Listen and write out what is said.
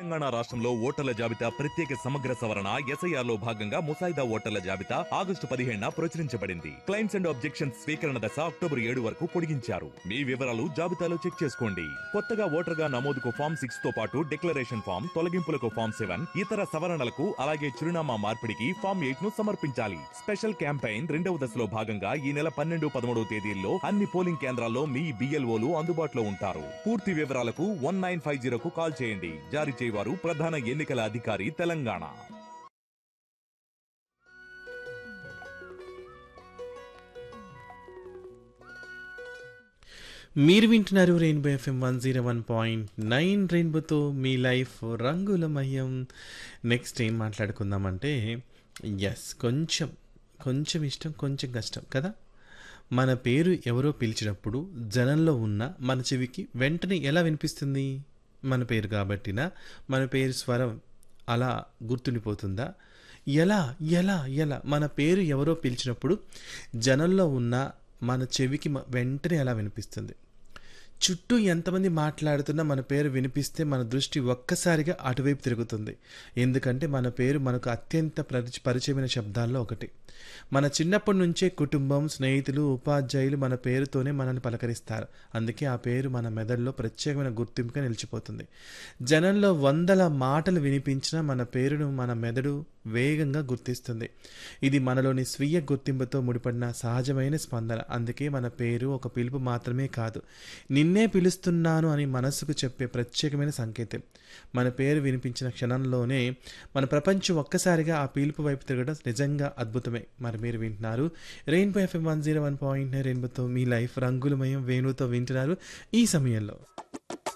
తెలంగాణ రాష్ట్రంలో ఓటర్ల జాబితా ప్రత్యేక సమగ్ర సవరణ ఎస్ఐఆర్ లో భాగంగా ముసాయిదా ఓటర్ల జాబితా ఆగస్టు పదిహేడున ప్రచురించబడింది క్లైమ్స్ అండ్ ఆబ్జెక్షన్స్ స్వీకరణ దశ అక్టోబర్ ఏడు వరకు పొడిగించారు మీ వివరాలు జాబితాలో చెక్ చేసుకోండి కొత్తగా ఓటర్ గా నమోదుకు ఫామ్ సిక్స్ తో పాటు డిక్లరేషన్ ఫామ్ తొలగింపులకు ఫామ్ సెవెన్ ఇతర సవరణలకు అలాగే చిరునామా మార్పిడికి ఫామ్ ఎయిట్ ను సమర్పించాలి స్పెషల్ క్యాంపెయిన్ రెండవ దశలో భాగంగా ఈ నెల పన్నెండు పదమూడవ తేదీల్లో అన్ని పోలింగ్ కేంద్రాల్లో మీ బిఎల్ఓలు అందుబాటులో ఉంటారు పూర్తి వివరాలకు వన్ నైన్ ఫైవ్ జీరోకు కాల్ చేయండి జారీ చేయవారు ప్రధాన ఎన్నికల అధికారి తెలంగాణ మీరు వింటున్నారు rainbow FM one zero one point nine రెయిన్బోతో మీ లైఫ్ రంగులమయం నెక్స్ట్ ఏం మాట్లాడుకుందామంటే ఎస్ కొంచెం కొంచెం ఇష్టం కొంచెం కష్టం కదా మన పేరు ఎవరో పిలిచినప్పుడు జనంలో ఉన్న మన చెవికి వెంటనే ఎలా వినిపిస్తుంది మన పేరు కాబట్టినా మన పేరు స్వరం అలా గుర్తుండిపోతుందా ఎలా ఎలా ఎలా మన పేరు ఎవరో పిలిచినప్పుడు జనంలో ఉన్న మన చెవికి మ- వెంటనే ఎలా వినిపిస్తుంది చుట్టూ ఎంతమంది మాట్లాడుతున్నా మన పేరు వినిపిస్తే మన దృష్టి ఒక్కసారిగా అటువైపు తిరుగుతుంది ఎందుకంటే మన పేరు మనకు అత్యంత పరిచ పరిచయమైన శబ్దాల్లో ఒకటి మన చిన్నప్పటి నుంచే కుటుంబం స్నేహితులు ఉపాధ్యాయులు మన పేరుతోనే మనల్ని పలకరిస్తారు అందుకే ఆ పేరు మన మెదడులో ప్రత్యేకమైన గుర్తింపుగా నిలిచిపోతుంది జనంలో వందల మాటలు వినిపించినా మన పేరును మన మెదడు వేగంగా గుర్తిస్తుంది ఇది మనలోని స్వీయ గుర్తింపుతో ముడిపడిన సహజమైన స్పందన అందుకే మన పేరు ఒక పిలుపు మాత్రమే కాదు నిన్నే పిలుస్తున్నాను అని మనస్సుకు చెప్పే ప్రత్యేకమైన సంకేతం మన పేరు వినిపించిన క్షణంలోనే మన ప్రపంచం ఒక్కసారిగా ఆ పిలుపు వైపు తిరగడం నిజంగా అద్భుతమే మరి మీరు వింటున్నారు rainbow FM one zero one point రెయిన్బోతో మీ లైఫ్ రంగులమయం వేణుతో వింటున్నారు ఈ సమయంలో